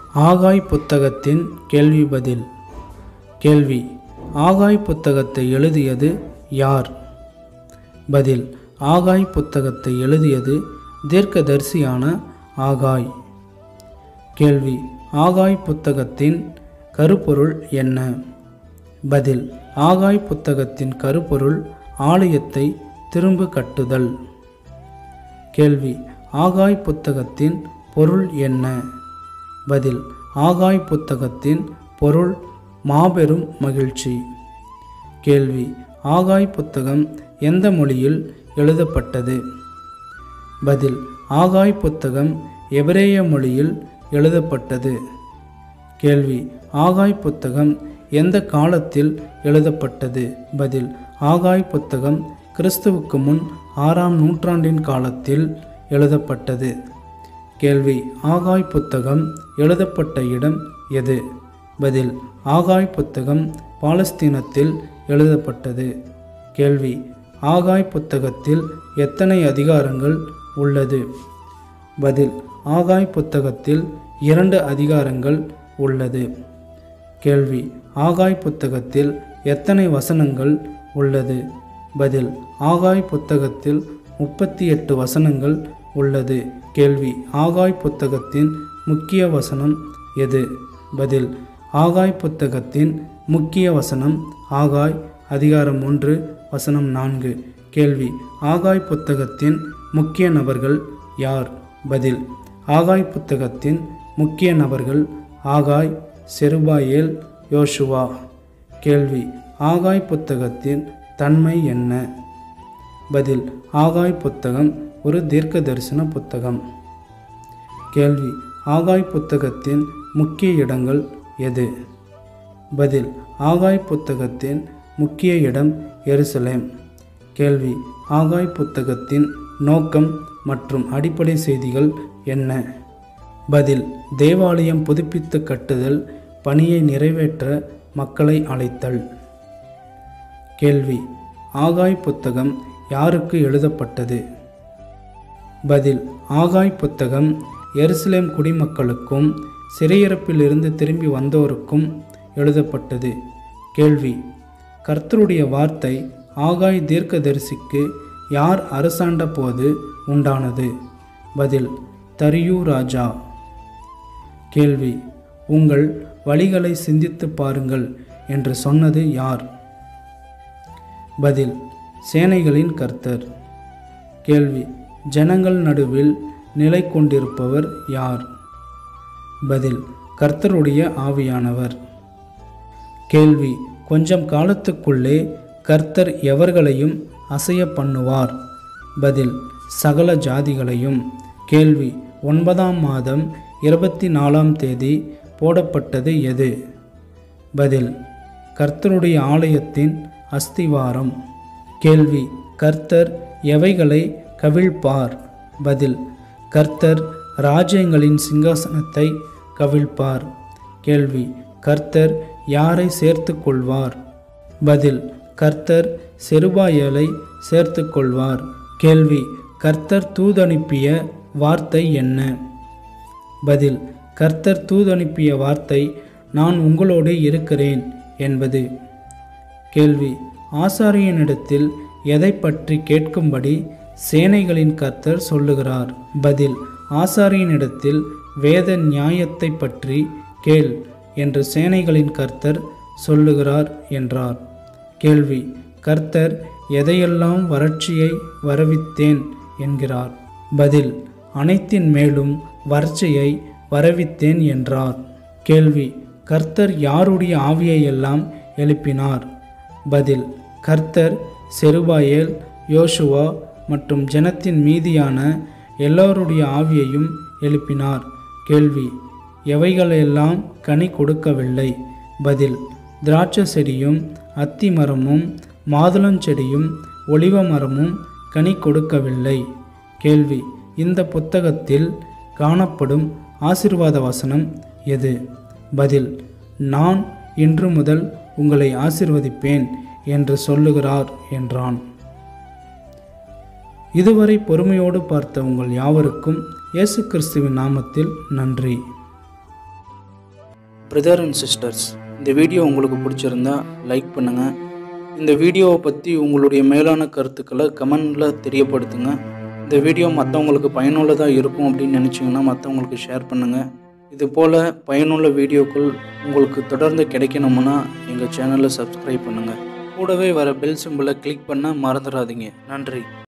ஆகாய் புத்தகத்தின் கேள்வி பதில் கேள்வி ஆகாய் புத்தகத்தை எழுதியது யார் பதில் ஆகாய் புத்தகத்தை எழுதியது தீர்க்கதரிசியான ஆகாய் கேள்வி ஆகாய் புத்தகத்தின் கருப்பொருள் என்ன பதில் ஆகாய் புத்தகத்தின் கருப்பொருள் ஆலயத்தை திரும்ப கட்டுதல் கேள்வி ஆகாய் புத்தகத்தின் பொருள் என்ன பதில் ஆகாய் புத்தகத்தின் பொருள் மாபெரும் மகிழ்ச்சி கேள்வி ஆகாய் புத்தகம் எந்த மொழியில் எழுதப்பட்டது பதில் ஆகாய் புத்தகம் எபிரேய மொழியில் எழுதப்பட்டது கேள்வி ஆகாய் புத்தகம் எந்த காலத்தில் எழுதப்பட்டது பதில் ஆகாய் புத்தகம் கிறிஸ்துவுக்கு முன் ஆறாம் நூற்றாண்டின் காலத்தில் எழுதப்பட்டது கேள்வி ஆகாய் புத்தகம் எழுதப்பட்ட இடம் எது பதில் ஆகாய் புத்தகம் பாலஸ்தீனத்தில் எழுதப்பட்டது கேள்வி ஆகாய் புத்தகத்தில் எத்தனை அதிகாரங்கள் உள்ளது பதில் ஆகாய் புத்தகத்தில் இரண்டு அதிகாரங்கள் உள்ளது கேள்வி ஆகாய் புத்தகத்தில் எத்தனை வசனங்கள் உள்ளது பதில் ஆகாய் புத்தகத்தில் முப்பத்தி எட்டு வசனங்கள் உள்ளது கேள்வி ஆகாய் புத்தகத்தின் முக்கிய வசனம் எது பதில் ஆகாய் புத்தகத்தின் முக்கிய வசனம் ஆகாய் அதிகாரம் ஒன்று வசனம் நான்கு கேள்வி ஆகாய் புத்தகத்தின் முக்கிய நபர்கள் யார் பதில் ஆகாய் புத்தகத்தின் முக்கிய நபர்கள் ஆகாய் செருபாயேல் யோசுவா கேள்வி ஆகாய் புத்தகத்தின் தன்மை என்ன பதில் ஆகாய் புத்தகம் ஒரு தீர்க்க தரிசன புத்தகம் கேள்வி ஆகாய் புத்தகத்தின் முக்கிய இடங்கள் எது பதில் ஆகாய் புத்தகத்தின் முக்கிய இடம் எருசலேம் கேள்வி ஆகாய் புத்தகத்தின் நோக்கம் மற்றும் அடிப்படை செய்திகள் என்ன பதில் தேவாலயம் புதுப்பித்து கட்டுதல் பணியை நிறைவேற்ற மக்களை அழைத்தல் கேள்வி ஆகாய் புத்தகம் யாருக்கு எழுதப்பட்டது பதில் ஆகாய் புத்தகம் எருசலேம் குடிமக்களுக்கும் சிறையிறப்பிலிருந்து திரும்பி வந்தோருக்கும் எழுதப்பட்டது கேள்வி கர்த்தருடைய வார்த்தை ஆகாய் தீர்க்கதரிசிக்கு யார் அரசாண்ட போது உண்டானது பதில் தரியு ராஜா கேள்வி உங்கள் வழிகளை சிந்தித்து பாருங்கள் என்று சொன்னது யார் பதில் சேனைகளின் கர்த்தர் கேள்வி ஜனங்கள் நடுவில் நிலை கொண்டிருப்பவர் யார் பதில் கர்த்தருடைய ஆவியானவர் கேள்வி கொஞ்சம் காலத்துக்குள்ளே கர்த்தர் எவர்களையும் அசைய பண்ணுவார் பதில் சகல ஜாதிகளையும் கேள்வி ஒன்பதாம் மாதம் இருபத்தி நாலாம் தேதி போடப்பட்டது எது பதில் கர்த்தருடைய ஆலயத்தின் அஸ்திவாரம் கேள்வி கர்த்தர் எவைகளை கவிழ்ப்பார் பதில் கர்த்தர் ராஜ்யங்களின் சிங்காசனத்தை கவிழ்ப்பார் கேள்வி கர்த்தர் யாரை சேர்த்து கொள்வார் பதில் கர்த்தர் செருபாயலை சேர்த்து கொள்வார் கேள்வி கர்த்தர் தூதனுப்பிய வார்த்தை என்ன பதில் கர்த்தர் தூதனுப்பிய வார்த்தை நான் உங்களோடு இருக்கிறேன் என்பது கேள்வி ஆசாரியனிடத்தில் எதை பற்றி கேட்கும்படி சேனைகளின் கர்த்தர் சொல்லுகிறார் பதில் ஆசாரியனிடத்தில் வேத நியாயத்தை பற்றி கேள் என்று சேனைகளின் கர்த்தர் சொல்லுகிறார் என்றார் கேள்வி கர்த்தர் எதையெல்லாம் வறட்சியை வரவித்தேன் என்கிறார் பதில் அனைத்தின் மேலும் வறட்சியை வரவித்தேன் என்றார் கேள்வி கர்த்தர் யாருடைய ஆவியையெல்லாம் எழுப்பினார் பதில் கர்த்தர் செருபாயேல் யோசுவா மற்றும் ஜனத்தின் மீதியான எல்லோருடைய ஆவியையும் எழுப்பினார் கேள்வி எவைகளெல்லாம் கனி கொடுக்கவில்லை பதில் திராட்சை செடியும் அத்தி மரமும் மாதுளஞ்செடியும் ஒலிவ மரமும் கனி கொடுக்கவில்லை கேள்வி இந்த புத்தகத்தில் காணப்படும் ஆசிர்வாத வசனம் எது பதில் நான் இன்று முதல் உங்களை ஆசிர்வதிப்பேன் என்று சொல்லுகிறார் என்றான் இதுவரை பொறுமையோடு பார்த்த உங்கள் யாவருக்கும் இயேசு கிறிஸ்துவின் நாமத்தில் நன்றி பிரதர் அண்ட் சிஸ்டர்ஸ் இந்த வீடியோ உங்களுக்கு பிடிச்சிருந்தா லைக் பண்ணுங்கள் இந்த வீடியோவை பற்றி உங்களுடைய மேலான கருத்துக்களை கமெண்டில் தெரியப்படுத்துங்க இந்த வீடியோ மற்றவங்களுக்கு பயனுள்ளதாக இருக்கும் அப்படின்னு நினச்சிங்கன்னா மற்றவங்களுக்கு ஷேர் பண்ணுங்கள் இது போல் பயனுள்ள வீடியோக்கள் உங்களுக்கு தொடர்ந்து கிடைக்கணும்னா எங்கள் சேனலை சப்ஸ்கிரைப் பண்ணுங்கள் கூடவே வர பெல் சிம்பிளை கிளிக் பண்ண மறந்துடாதீங்க நன்றி